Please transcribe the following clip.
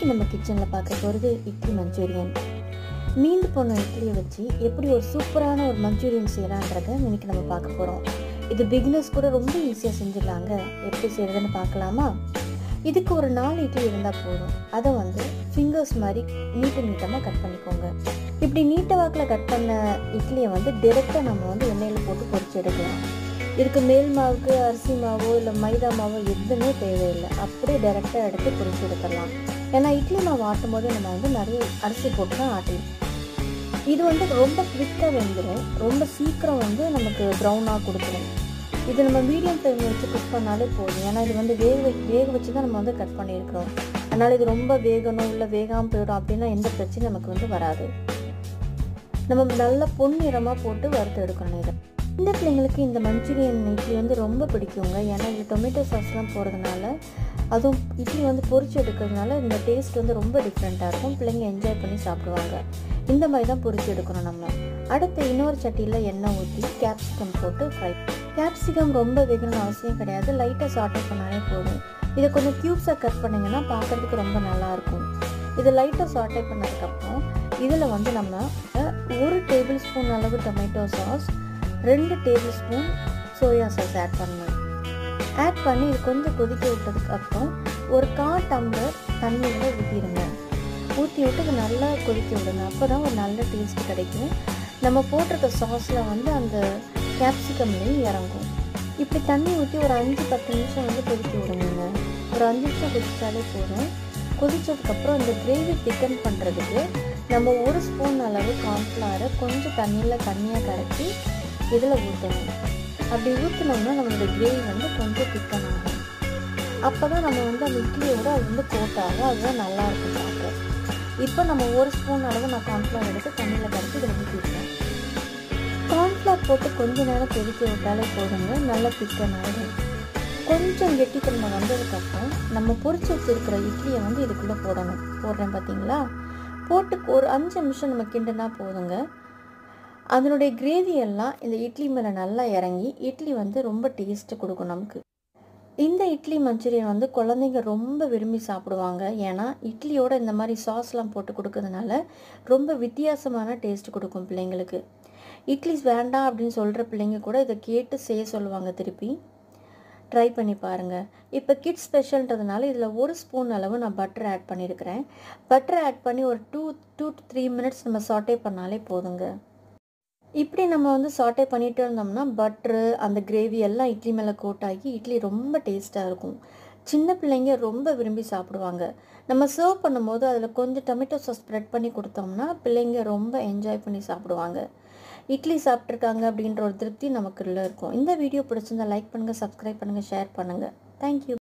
இன்றைக்கி நம்ம கிச்சனில் பார்க்க போகிறது இட்லி மஞ்சூரியன் மீந்து போன இட்லியை வச்சு எப்படி ஒரு சூப்பரான ஒரு மஞ்சூரியன் செய்யலான்றத இன்னைக்கு நம்ம பார்க்க போகிறோம் இது பிகினர்ஸ் கூட ரொம்ப ஈஸியாக செஞ்சிடலாங்க எப்படி செய்கிறதுன்னு பார்க்கலாமா இதுக்கு ஒரு நாலு இட்லி இருந்தால் போதும் அதை வந்து ஃபிங்கர்ஸ் மாதிரி நீட்டு நீட்டமாக கட் பண்ணிக்கோங்க இப்படி நீட்ட வாக்கில் கட் பண்ண இட்லியை வந்து டிரெக்டாக நம்ம வந்து எண்ணெயில் போட்டு பொரிச்சு எடுக்கலாம் இதுக்கு மேல் மாவுக்கு அரிசி மாவோ இல்லை மைதா மாவோ எதுவுமே தேவையில்லை அப்படியே டைரெக்டாக எடுத்து பொரிச்சு எடுத்துடலாம் ஏன்னா இட்லி மாவு ஆட்டும் போது நம்ம வந்து நிறைய அரிசி போட்டு தான் ஆட்டிடும் இது வந்து ரொம்ப குவிக்காக வெந்துடும் ரொம்ப சீக்கிரம் வந்து நமக்கு ப்ரௌனாக கொடுத்துரும் இது நம்ம மீடியம் ஃப்ளேமில் வச்சு குக் பண்ணாலே போதும் ஏன்னா இது வந்து வேக வை- வேக வச்சு தான் நம்ம வந்து கட் பண்ணியிருக்கிறோம் அதனால் இது ரொம்ப வேகணும் இல்லை வேகாமல் போயிடும் அப்படின்னா எந்த பிரச்சனையும் நமக்கு வந்து வராது நம்ம நல்ல பொன்னிறமாக போட்டு வறுத்து எடுக்கணும் இதை இந்த பிள்ளைங்களுக்கு இந்த மஞ்சூரியன் இட்லி வந்து ரொம்ப பிடிக்குங்க ஏன்னா இதில் டொமேட்டோ சாஸ்லாம் போடுறதுனால அதுவும் இட்லி வந்து பொரிச்சு எடுக்கிறதுனால இந்த டேஸ்ட் வந்து ரொம்ப டிஃப்ரெண்ட்டாக இருக்கும் பிள்ளைங்க என்ஜாய் பண்ணி சாப்பிடுவாங்க இந்த மாதிரி தான் பொரிச்சு எடுக்கணும் நம்ம அடுத்து இன்னொரு சட்டியில் எண்ணெய் ஊற்றி கேப்சிகம் போட்டு ஃப்ரை கேப்சிகம் ரொம்ப வேகணும்னு அவசியம் கிடையாது லைட்டாக சாட்டை பண்ணாலே போதும் இதை கொஞ்சம் க்யூப்ஸாக கட் பண்ணிங்கன்னா பார்க்குறதுக்கு ரொம்ப நல்லாயிருக்கும் இது லைட்டாக சாட்டை பண்ணதுக்கப்புறம் இதில் வந்து நம்ம அஹ், ஒரு டேபிள் ஸ்பூன் அளவு டொமேட்டோ சாஸ் ரெண்டு table spoon soya sauce add பண்ணணும் ஆட் பண்ணி இது கொஞ்சம் கொதிக்க விட்டதுக்கு அப்புறம் ஒரு கா டம்ளர் தண்ணியில் ஊற்றிடுங்க ஊற்றி விட்டு இது நல்லா கொதிக்க விடுங்க அப்போ தான் ஒரு நல்ல டேஸ்ட் கிடைக்கும் நம்ம போட்டிருக்க சாஸில் வந்து அந்த கேப்சிகம்லேயும் இறங்கும் இப்படி தண்ணி ஊற்றி ஒரு அஞ்சு பத்து நிமிஷம் வந்து கொதிக்க விடுங்க ஒரு அஞ்சு நிமிஷம் கொதிச்சாலே போதும் கொதிச்சதுக்கப்புறம் இந்த கிரேவி திக்கன் பண்ணுறதுக்கு நம்ம ஒரு ஸ்பூன் அளவு கார்ன்ஃப்ளவரை கொஞ்சம் தண்ணியில் தண்ணியாக கரைச்சி இதில் ஊற்றணும் அப்படி ஊற்றினோம்னா நம்மளோட கிரேவி வந்து கொஞ்சம் திக்கன் ஆகும் அப்போ தான் நம்ம வந்து அந்த இட்லியோட அது வந்து கோட் ஆகும் அதுதான் நல்லா இருக்கும் பார்க்க இப்போ நம்ம ஒரு ஸ்பூன் அளவு நான் கார்ன்ஃப்ளவர் எடுத்து தண்ணியில் கரைச்சி இதில் ஊற்றிருக்கேன் கார்ன்ஃப்ளவர் போட்டு கொஞ்ச நேரம் கொதிக்க விட்டாலே போதுங்க நல்லா திக்கன் ஆகிடும் கொஞ்சம் கெட்டித்தன்மை வந்ததுக்கப்புறம் நம்ம பொரிச்சு வச்சிருக்கிற இட்லியை வந்து இதுக்குள்ளே போடணும் போடுறேன் பார்த்தீங்களா போட்டு ஒரு அஞ்சு நிமிஷம் நம்ம கிண்டுனா போதுங்க அதனுடைய கிரேவி எல்லாம் இந்த இட்லி மேலே நல்லா இறங்கி இட்லி வந்து ரொம்ப டேஸ்ட்டு கொடுக்கும் நமக்கு இந்த இட்லி மஞ்சூரியன் வந்து குழந்தைங்க ரொம்ப விரும்பி சாப்பிடுவாங்க ஏன்னா இட்லியோட இந்த மாதிரி சாஸ்லாம் போட்டு கொடுக்கறதுனால ரொம்ப வித்தியாசமான டேஸ்ட் கொடுக்கும் பிள்ளைங்களுக்கு இட்லிஸ் வேண்டாம் அப்படின்னு சொல்கிற பிள்ளைங்க கூட இதை கேட்டு செய்ய சொல்லுவாங்க திருப்பி ட்ரை பண்ணி பாருங்கள் இப்போ கிட்ஸ் ஸ்பெஷல்ன்றதுனால இதில் ஒரு ஸ்பூன் அளவு நான் பட்டர் ஆட் பண்ணியிருக்கிறேன் பட்டர் ஆட் பண்ணி ஒரு two two to three minutes நம்ம சாட்டே பண்ணாலே போதுங்க இப்படி நம்ம வந்து சாட்டே பண்ணிட்டு இருந்தோம்னா பட்ரு அந்த கிரேவி எல்லாம் இட்லி மேலே கோட் ஆகி இட்லி ரொம்ப டேஸ்ட்டாக இருக்கும் சின்ன பிள்ளைங்க ரொம்ப விரும்பி சாப்பிடுவாங்க நம்ம சர்வ் பண்ணும்போது அதில் கொஞ்சம் டொமேட்டோ சாஸ் ஸ்ப்ரெட் பண்ணி கொடுத்தோம்னா பிள்ளைங்க ரொம்ப என்ஜாய் பண்ணி சாப்பிடுவாங்க இட்லி சாப்பிட்ருக்காங்க அப்படின்ற ஒரு திருப்தி நமக்குள்ள இருக்கும் இந்த வீடியோ பிடிச்சிருந்தா லைக் பண்ணுங்கள் சப்ஸ்கிரைப் பண்ணுங்கள் ஷேர் பண்ணுங்கள் தேங்க்யூ